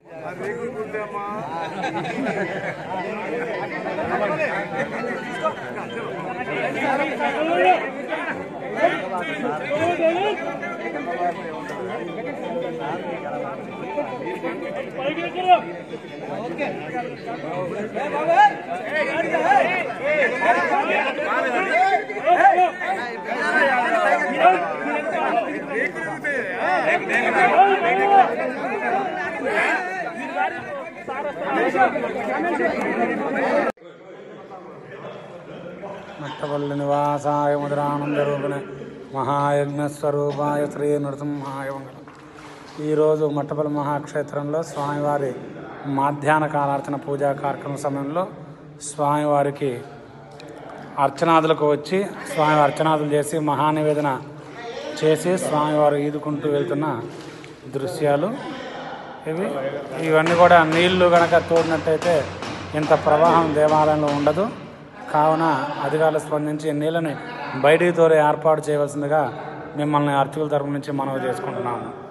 మట్టపల్లి నివాసాయ ముద్రానంద రూపిణ మహాయజ్ఞ స్వరూపాయ శ్రీ నృసింహాయ మంగళం ఈరోజు మట్టపల్లి మహాక్షేత్రంలో స్వామివారి మాధ్యాహ్న కాలార్చన పూజా కార్యక్రమం సమయంలో స్వామివారికి అర్చనాదులకు వచ్చి స్వామి అర్చనాదులు చేసి మహానివేదన చేసి స్వామివారు ఈదుకుంటూ వెళ్తున్న దృశ్యాలు ఇవి ఇవన్నీ కూడా నీళ్లు గనక తోడినట్టయితే ఇంత ప్రవాహం దేవాలయంలో ఉండదు కావున అధికారులు స్పందించి నీళ్ళని బయటికి తోరే ఏర్పాటు చేయవలసిందిగా మిమ్మల్ని అర్చకుల తరపు నుంచి మనవి చేసుకుంటున్నాము